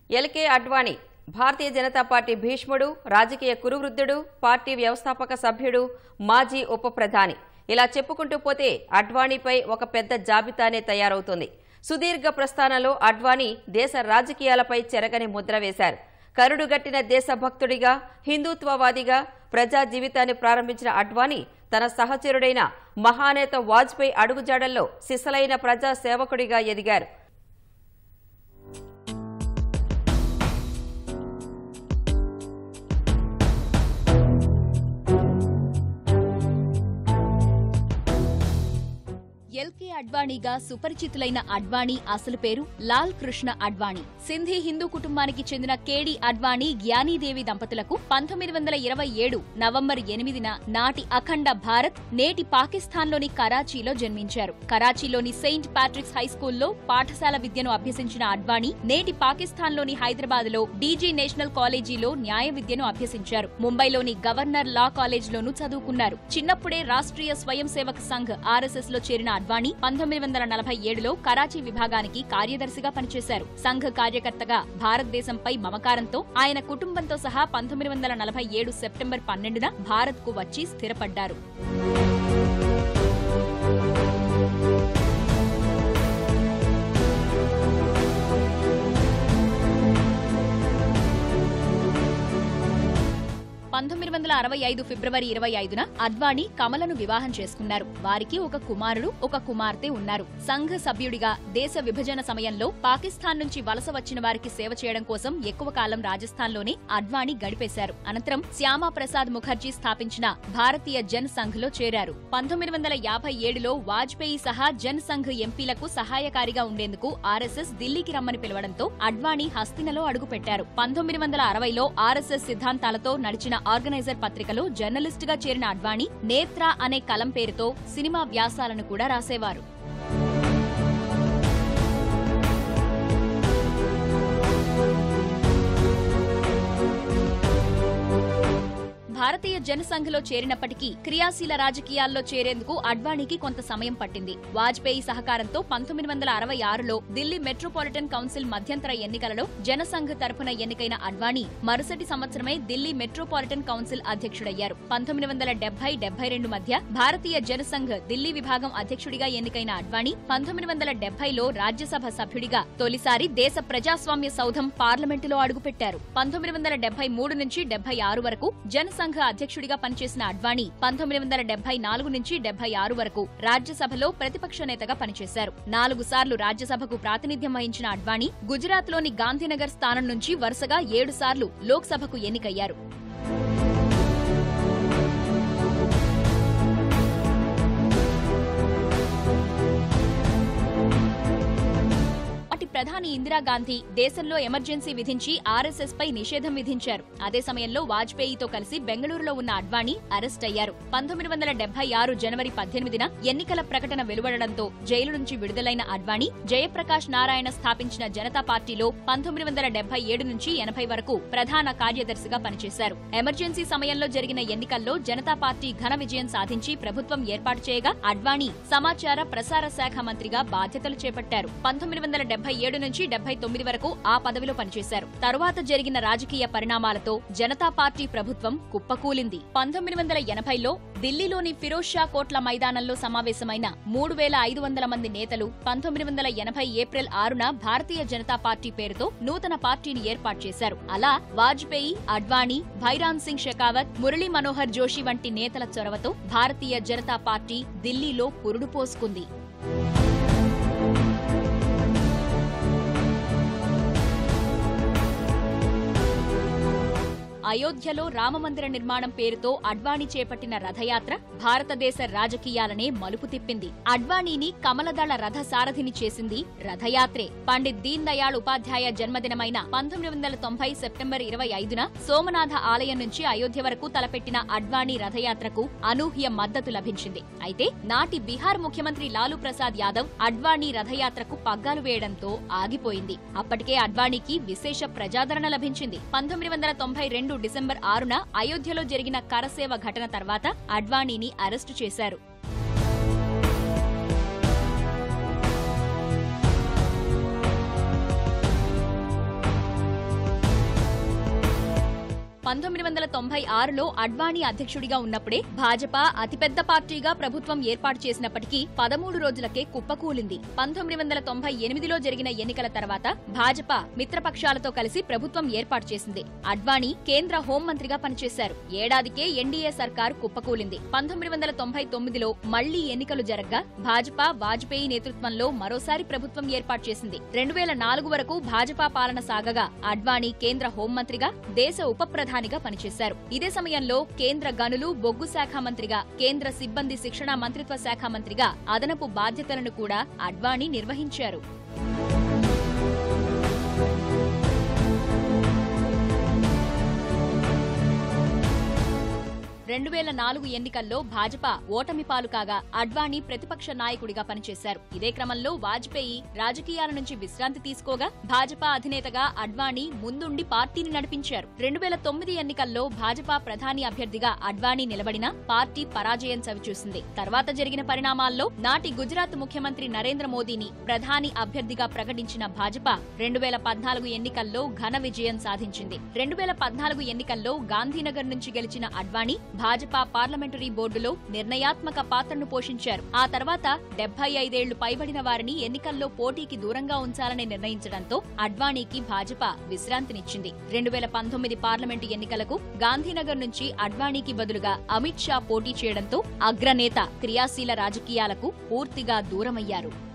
LK Advani Bharatiya Janata Party భీష్ముడు రాజకీయ కురువృద్ధుడు party వ్యవస్థాపక సభ్యుడు మాజీ ఉప ప్రధాని ఇలా చెప్పుకుంటూ పోతే అడ్వాణీపై ఒక పెద్ద జాబితానే తయారవుతుంది సుదీర్ఘ ప్రస్థానంలో అడ్వాణీ దేశ రాజకీయాలపై చెరగని ముద్ర వేశారు కరుడుగట్టిన దేశభక్తుడిగా హిందుత్వవాదిగా ప్రజా జీవితాన్ని ప్రారంభించిన అడ్వాణీ తన సహచరుడైన మహానేత వాజ్పేయి అడుగుజాడల్లో సిసలైన ప్రజా సేవకుడిగా ఎదిగారు ఎల్కే అడ్వాణీగా సుపరిచితులైన అడ్వాణీ అసలు పేరు లాల్ కృష్ణ అడ్వాణీ సింధీ హిందూ కుటుంబానికి చెందిన కేడి అడ్వాణీ జ్ఞానీదేవి దంపతులకు పంతొమ్మిది వందల ఇరవై ఏడు నవంబర్ ఎనిమిదిన నాటి అఖండ భారత్ నేటి పాకిస్తాన్లోని కరాచీలో జన్మించారు కరాచీలోని సెయింట్ పాట్రిక్స్ హై స్కూల్లో పాఠశాల విద్యను అభ్యసించిన అడ్వాణీ నేటి పాకిస్తాన్లోని హైదరాబాద్ లో డీజీ నేషనల్ కాలేజీలో న్యాయ విద్యను అభ్యసించారు ముంబైలోని గవర్నర్ లా కాలేజ్లోనూ చదువుకున్నారు చిన్నప్పుడే రాష్ట్రీయ స్వయం సేవక్ సంఘ్ ఆర్ఎస్ఎస్ లో చేరిన అడ్వాణీ పంతొమ్మిది వందల నలభై ఏడులో కరాచీ విభాగానికి కార్యదర్శిగా పనిచేశారు సంఘ్ కార్యకర్తగా భారతదేశంపై మమకారంతో ఆయన కుటుంబంతో సహా పంతొమ్మిది వందల నలభై ఏడు సెప్టెంబర్ పన్నెండున భారత్ కు వచ్చి స్థిరపడ్డారు పంతొమ్మిది వందల అరవై ఐదు ఫిబ్రవరి ఇరవై ఐదున అద్వానీ కమలను వివాహం చేసుకున్నారు వారికి ఒక కుమారుడు ఒక కుమార్తె ఉన్నారు సంఘ సభ్యుడిగా దేశ విభజన సమయంలో పాకిస్తాన్ నుంచి వలస వచ్చిన వారికి సేవ చేయడం కోసం ఎక్కువ కాలం రాజస్థాన్లోనే అడ్వాణీ గడిపేశారు అనంతరం శ్యామా ప్రసాద్ ముఖర్జీ స్థాపించిన భారతీయ జన్ సంఘ్ లో చేరారు పంతొమ్మిది వందల యాభై ఏడులో వాజ్పేయి సహా జన్ సంఘ్ ఎంపీలకు సహాయకారిగా ఉండేందుకు ఆర్ఎస్ఎస్ ఢిల్లీకి రమ్మని పిలవడంతో అడ్వాణీ హస్తినలో అడుగుపెట్టారు పంతొమ్మిది వందల అరవైలో ఆర్ఎస్ఎస్ సిద్ధాంతాలతో నడిచిన ఆర్గనైజర్ పత్రికలో జర్నలిస్ట్ గా చేరిన అడ్వాణీ నేత్ర అనే కలం పేరుతో సినిమా వ్యాసాలను కూడా రాసేవారు భారతీయ జనసంఘ్లో చేరినప్పటికీ క్రియాశీల రాజకీయాల్లో చేరేందుకు అడ్వాణీకి కొంత సమయం పట్టింది వాజ్పేయి సహకారంతో పంతొమ్మిది వందల అరవై ఆరులో ఢిల్లీ మెట్రోపాలిటన్ కౌన్సిల్ మధ్యంతర ఎన్నికలలో జనసంఘ్ తరపున ఎన్నికైన అడ్వాణీ మరుసటి సంవత్సరమే ఢిల్లీ మెట్రోపాలిటన్ కౌన్సిల్ అధ్యక్షుడయ్యారు పంతొమ్మిది వందల డెబ్బై డెబ్బై రెండు మధ్య భారతీయ జనసంఘ్ ఢిల్లీ విభాగం అధ్యక్షుడిగా ఎన్నికైన అడ్వాణీ పంతొమ్మిది వందల డెబ్బైలో రాజ్యసభ సభ్యుడిగా తొలిసారి దేశ ప్రజాస్వామ్య సౌధం పార్లమెంటులో అడుగుపెట్టారు పంతొమ్మిది వందల డెబ్బై మూడు నుంచి డెబ్బై ఆరు వరకు జనసంఘ అధ్యక్షుడిగా పనిచేసిన అడ్వాణీ పంతొమ్మిది వందల డెబ్బై నాలుగు నుంచి డెబ్బై ఆరు వరకు రాజ్యసభలో ప్రతిపక్ష నేతగా పనిచేశారు నాలుగు సార్లు రాజ్యసభకు ప్రాతినిధ్యం వహించిన అడ్వాణీ గుజరాత్లోని గాంధీనగర్ స్థానం నుంచి వరుసగా ఏడు సార్లు లోక్సభకు ఎన్నికయ్యారు అటు ప్రధాని ఇందిరాగాంధీ దేశంలో ఎమర్జెన్సీ విధించి ఆర్ఎస్ఎస్ పై నిషేధం విధించారు అదే సమయంలో వాజ్పేయితో కలిసి బెంగళూరులో ఉన్న అడ్వాణీ అరెస్ట్ అయ్యారు పంతొమ్మిది వందల డెబ్బై ఆరు జనవరి పద్దెనిమిదిన ఎన్నికల ప్రకటన వెలువడడంతో జైలు నుంచి విడుదలైన అడ్వాణీ జయప్రకాష్ నారాయణ స్థాపించిన జనతా పార్టీలో పంతొమ్మిది వందల డెబ్బై ఏడు నుంచి ఎనభై వరకు ప్రధాన కార్యదర్శిగా పనిచేశారు ఎమర్జెన్సీ సమయంలో జరిగిన ఎన్నికల్లో జనతా పార్టీ ఘన విజయం సాధించి ప్రభుత్వం ఏర్పాటు చేయగా అడ్వాణీ సమాచార ప్రసార శాఖ మంత్రిగా బాధ్యతలు చేపట్టారు పంతొమ్మిది వందల డెబ్బై ఏడు నుంచి డెబ్బై తొమ్మిది వరకు ఆ పదవిలో పనిచేశారు తరువాత జరిగిన రాజకీయ పరిణామాలతో జనతా పార్టీ ప్రభుత్వం కుప్పకూలింది పంతొమ్మిది వందల ఎనభైలో ఢిల్లీలోని ఫిరోజ్ షా కోట్ల మైదానంలో సమావేశమైన మూడు వేల ఐదు వందల మంది నేతలు పంతొమ్మిది వందల ఎనభై ఏప్రిల్ ఆరున భారతీయ జనతా పార్టీ పేరుతో నూతన పార్టీని ఏర్పాటు చేశారు అలా వాజ్పేయి అడ్వాణీ భైరాన్ సింగ్ షెకావత్ మురళీ మనోహర్ జోషి వంటి నేతల చొరవతో భారతీయ జనతా పార్టీ ఢిల్లీలో పురుడు పోసుకుంది అయోధ్యలో రామమందిర నిర్మాణం పేరుతో అడ్వాణీ చేపట్టిన రథయాత్ర భారతదేశ రాజకీయాలనే మలుపు తిప్పింది అడ్వాణీని కమలదళ రథ సారథిని చేసింది రథయాత్రే పండిత్ దీన్ దయాళ్ ఉపాధ్యాయ జన్మదినమైన పంతొమ్మిది వందల తొంభై సెప్టెంబర్ ఇరవై ఐదున సోమనాథ ఆలయం నుంచి అయోధ్య వరకు తలపెట్టిన అడ్వాణీ రథయాత్రకు అనూహ్య మద్దతు లభించింది అయితే నాటి బీహార్ ముఖ్యమంత్రి లాలూ ప్రసాద్ యాదవ్ అడ్వాణీ రథయాత్రకు పగ్గాలు వేయడంతో ఆగిపోయింది అప్పటికే అడ్వాణీకి విశేష ప్రజాదరణ లభించింది పంతొమ్మిది వందల తొంభై రెండు డిసెంబర్ ఆరున అయోధ్యలో జరిగిన కరసేవ ఘటన తర్వాత అడ్వాణీని అరెస్టు చేశారు పంతొమ్మిది వందల తొంభై ఆరులో అడ్వాణీ అధ్యక్షుడిగా ఉన్నప్పుడే భాజపా అతిపెద్ద పార్టీగా ప్రభుత్వం ఏర్పాటు చేసినప్పటికీ పదమూడు రోజులకే కుప్పకూలింది పంతొమ్మిది వందల తొంభై ఎనిమిదిలో జరిగిన ఎన్నికల తర్వాత భాజపా మిత్రపక్షాలతో కలిసి ప్రభుత్వం ఏర్పాటు చేసింది అడ్వాణీ కేంద్ర హోంమంత్రిగా పనిచేశారు ఏడాదికే ఎన్డీఏ సర్కార్ కుప్పకూలింది పంతొమ్మిది వందల తొంభై తొమ్మిదిలో మళ్లీ ఎన్నికలు జరగ్గా భాజపా వాజ్పేయి నేతృత్వంలో మరోసారి ప్రభుత్వం ఏర్పాటు చేసింది రెండు వేల నాలుగు వరకు భాజపా పాలన సాగగా అడ్వాణీ కేంద్ర హోంమంత్రిగా దేశ ఉప ప్రధానిగా పనిచేశారు ఇదే సమయంలో కేంద్ర గనులు బొగ్గు శాఖ మంత్రిగా కేంద్ర సిబ్బంది శిక్షణ మంత్రిత్వ శాఖ మంత్రిగా అదనపు బాధ్యతలను కూడా అడ్వాణీ నిర్వహించారు రెండు వేల నాలుగు ఎన్నికల్లో భాజపా ఓటమి పాలు కాగా అడ్వాణీ ప్రతిపక్ష నాయకుడిగా పనిచేశారు ఇదే క్రమంలో వాజ్పేయి రాజకీయాల నుంచి విశ్రాంతి తీసుకోగా భాజపా అధినేతగా అడ్వాణీ ముందుండి పార్టీని నడిపించారు రెండు వేల తొమ్మిది ఎన్నికల్లో భాజపా ప్రధాని అభ్యర్థిగా అడ్వాణీ నిలబడినా పార్టీ పరాజయం చవిచూసింది తర్వాత జరిగిన పరిణామాల్లో నాటి గుజరాత్ ముఖ్యమంత్రి నరేంద్ర మోదీని ప్రధాని అభ్యర్థిగా ప్రకటించిన భాజపా రెండు వేల పద్నాలుగు ఎన్నికల్లో ఘన విజయం సాధించింది రెండు వేల పద్నాలుగు ఎన్నికల్లో గాంధీనగర్ నుంచి గెలిచిన అడ్వాణీ భాజపా పార్లమెంటరీ బోర్డులో నిర్ణయాత్మక పాత్రను పోషించారు ఆ తర్వాత డెబ్బై ఐదేళ్లు పైబడిన వారిని ఎన్నికల్లో పోటీకి దూరంగా ఉంచాలని నిర్ణయించడంతో అడ్వాణీకి భాజపా విశ్రాంతినిచ్చింది రెండు వేల పంతొమ్మిది పార్లమెంటు ఎన్నికలకు గాంధీనగర్ నుంచి అడ్వాణీకి బదులుగా అమిత్ షా పోటీ చేయడంతో అగ్రనేత క్రియాశీల రాజకీయాలకు పూర్తిగా దూరమయ్యారు